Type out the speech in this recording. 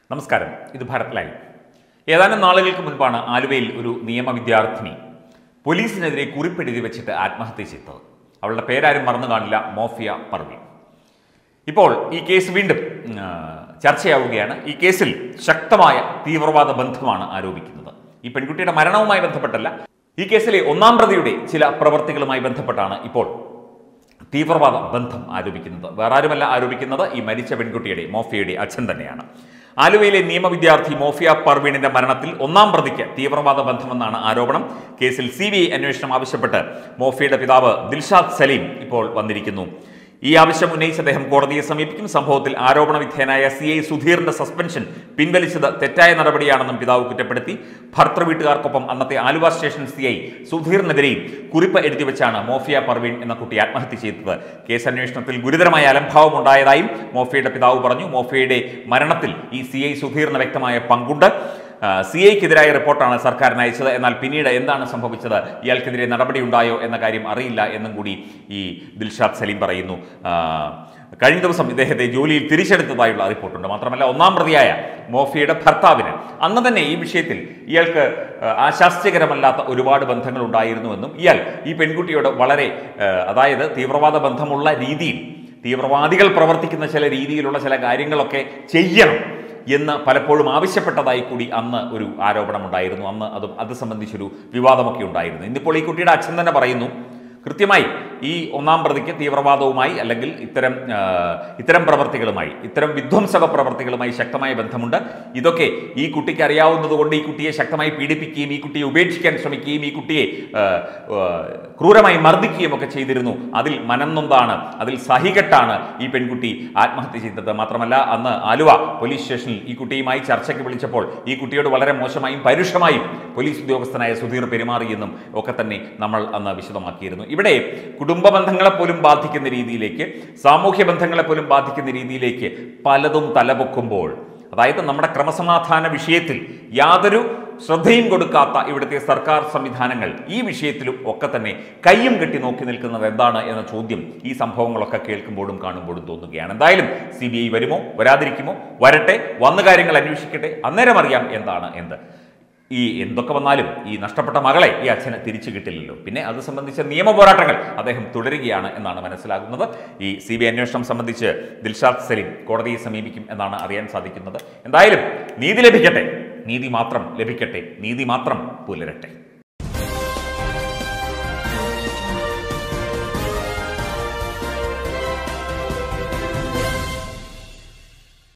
നമസ്കാരം ഇത് ഭാരത് ലൈവ് ഏതാനും നാളുകൾക്ക് മുൻപാണ് ആലുവയിൽ ഒരു നിയമ വിദ്യാർത്ഥിനി പോലീസിനെതിരെ കുറിപ്പെഴുതി വെച്ചിട്ട് ആത്മഹത്യ ചെയ്തത് അവളുടെ പേരാരും മറന്നു കാണില്ല മോഫിയ പർവീൻ ഇപ്പോൾ ഈ കേസ് വീണ്ടും ഉം, ആ, ചർച്ചയാവുകയാണ് ഈ കേസിൽ ശക്തമായ തീവ്രവാദ ബന്ധമാണ് ആരോപിക്കുന്നത് ഈ പെൺകുട്ടിയുടെ മരണവുമായി ബന്ധപ്പെട്ടല്ല ഈ കേസിലെ ഒന്നാം പ്രതിയുടെ ചില പ്രവർത്തികളുമായി ബന്ധപ്പെട്ടാണ് ഇപ്പോൾ തീവ്രവാദ ബന്ധം ആരോപിക്കുന്നത് വേറെ ആരുമല്ല ആരോപിക്കുന്നത് ഈ മരിച്ച പെൺകുട്ടിയുടെ മോഫിയയുടെ അച്ഛൻ തന്നെയാണ് ആലുവയിലെ നിയമ വിദ്യാർത്ഥി മോഫിയ പർവീണിന്റെ മരണത്തിൽ ഒന്നാം പ്രതിക്ക് തീവ്രവാദ ബന്ധമെന്നാണ് ആരോപണം കേസിൽ സി ബി ഐ അന്വേഷണം ആവശ്യപ്പെട്ട് മോഫിയുടെ പിതാവ് ദിൽഷാദ് സലീം ഇപ്പോൾ വന്നിരിക്കുന്നു ഈ ആവശ്യം ഉന്നയിച്ച് അദ്ദേഹം കോടതിയെ സമീപിക്കും സംഭവത്തിൽ ആരോപണ വിധേയനായ സി ഐ സുധീറിന്റെ സസ്പെൻഷൻ പിൻവലിച്ചത് തെറ്റായ നടപടിയാണെന്നും പിതാവ് കുറ്റപ്പെടുത്തി ഭർത്തൃ വീട്ടുകാർക്കൊപ്പം അന്നത്തെ ആലുവ സ്റ്റേഷൻ സി ഐ സുധീറിനെതിരെയും കുറിപ്പ് എഴുതി വെച്ചാണ് മോഫിയ പർവീൺ എന്ന കുട്ടി ആത്മഹത്യ ചെയ്തത് കേസ് അന്വേഷണത്തിൽ ഗുരുതരമായ അലംഭാവം ഉണ്ടായതായും മോഫിയുടെ പിതാവ് പറഞ്ഞു മോഫിയയുടെ മരണത്തിൽ ഈ സി ഐ സുധീറിന് വ്യക്തമായ പങ്കുണ്ട് സി ഐക്കെതിരായ റിപ്പോർട്ടാണ് സർക്കാരിന് അയച്ചത് എന്നാൽ പിന്നീട് എന്താണ് സംഭവിച്ചത് ഇയാൾക്കെതിരെ നടപടി ഉണ്ടായോ എന്ന കാര്യം അറിയില്ല എന്നും കൂടി ഈ ദിൽഷാദ് സലീം പറയുന്നു ആ, കഴിഞ്ഞ ദിവസം ഇദ്ദേഹത്തെ ജോലിയിൽ തിരിച്ചെടുത്തതായുള്ള റിപ്പോർട്ടുണ്ട് മാത്രമല്ല ഒന്നാം പ്രതിയായ മോഫിയുടെ ഭർത്താവിന് അന്ന് തന്നെ ഈ വിഷയത്തിൽ ഇയാൾക്ക് ആ, ആശാസ്യകരമല്ലാത്ത ഒരുപാട് ബന്ധങ്ങൾ ഉണ്ടായിരുന്നുവെന്നും ഇയാൾ ഈ പെൺകുട്ടിയോട് വളരെ ആ, അതായത് തീവ്രവാദ ബന്ധമുള്ള രീതിയിൽ തീവ്രവാദികൾ പ്രവർത്തിക്കുന്ന ചില രീതിയിലുള്ള ചില കാര്യങ്ങളൊക്കെ ചെയ്യണം എന്ന് പലപ്പോഴും ആവശ്യപ്പെട്ടതായി കൂടി അന്ന് ഒരു ആരോപണമുണ്ടായിരുന്നു അന്ന് അതും അത് സംബന്ധിച്ചൊരു വിവാദമൊക്കെ ഉണ്ടായിരുന്നു ഇന്നിപ്പോൾ ഈ കുട്ടിയുടെ അച്ഛൻ തന്നെ പറയുന്നു കൃത്യമായി ഈ ഒന്നാം പ്രതിക്ക് തീവ്രവാദവുമായി അല്ലെങ്കിൽ ഇത്തരം ആ, ഇത്തരം പ്രവർത്തികളുമായി ഇത്തരം വിധ്വംസക പ്രവർത്തികളുമായി ശക്തമായ ബന്ധമുണ്ട് ഇതൊക്കെ ഈ കുട്ടിക്ക് അറിയാവുന്നതുകൊണ്ട് ഈ കുട്ടിയെ ശക്തമായി പീഡിപ്പിക്കുകയും ഈ കുട്ടിയെ ഉപേക്ഷിക്കാൻ ശ്രമിക്കുകയും ഈ കുട്ടിയെ ആ, ആ, ക്രൂരമായി മർദ്ദിക്കുകയും ഒക്കെ ചെയ്തിരുന്നു അതിൽ മനംനൊന്താണ് അതിൽ സഹികെട്ടാണ് ഈ പെൺകുട്ടി ആത്മഹത്യ ചെയ്തത് മാത്രമല്ല അന്ന് ആലുവ പോലീസ് സ്റ്റേഷനിൽ ഈ കുട്ടിയുമായി ചർച്ചയ്ക്ക് വിളിച്ചപ്പോൾ ഈ കുട്ടിയോട് വളരെ മോശമായും പരുഷമായും പോലീസ് ഉദ്യോഗസ്ഥനായ സുധീർ പെരുമാറിയെന്നും ഒക്കെ തന്നെ നമ്മൾ അന്ന് വിശദമാക്കിയിരുന്നു ഇവിടെ കുടുംബ ബന്ധങ്ങളെ പോലും ബാധിക്കുന്ന രീതിയിലേക്ക് സാമൂഹ്യ ബന്ധങ്ങളെ പോലും ബാധിക്കുന്ന രീതിയിലേക്ക് പലതും തലപൊക്കുമ്പോൾ അതായത് നമ്മുടെ ക്രമസമാധാന വിഷയത്തിൽ യാതൊരു ശ്രദ്ധയും കൊടുക്കാത്ത ഇവിടുത്തെ സർക്കാർ സംവിധാനങ്ങൾ ഈ വിഷയത്തിലും ഒക്കെ തന്നെ കയ്യും കെട്ടി നോക്കി നിൽക്കുന്നത് എന്താണ് എന്ന ചോദ്യം ഈ സംഭവങ്ങളൊക്കെ കേൾക്കുമ്പോഴും കാണുമ്പോഴും തോന്നുകയാണ് എന്തായാലും സി ബി ഐ വരുമോ വരാതിരിക്കുമോ വരട്ടെ വന്ന കാര്യങ്ങൾ അന്വേഷിക്കട്ടെ അന്നേരം അറിയാം എന്താണ് എന്ത് ഈ എന്തൊക്കെ വന്നാലും ഈ നഷ്ടപ്പെട്ട മകളെ ഈ അച്ഛന് തിരിച്ചു കിട്ടില്ലല്ലോ പിന്നെ അത് സംബന്ധിച്ച നിയമ പോരാട്ടങ്ങൾ അദ്ദേഹം തുടരുകയാണ് എന്നാണ് മനസ്സിലാകുന്നത് ഈ സി ബി അന്വേഷണം സംബന്ധിച്ച് ദിൽഷാദ് സലീം കോടതിയെ സമീപിക്കും എന്നാണ് അറിയാൻ സാധിക്കുന്നത് എന്തായാലും നീതി ലഭിക്കട്ടെ നീതി മാത്രം ലഭിക്കട്ടെ നീതി മാത്രം പുലരട്ടെ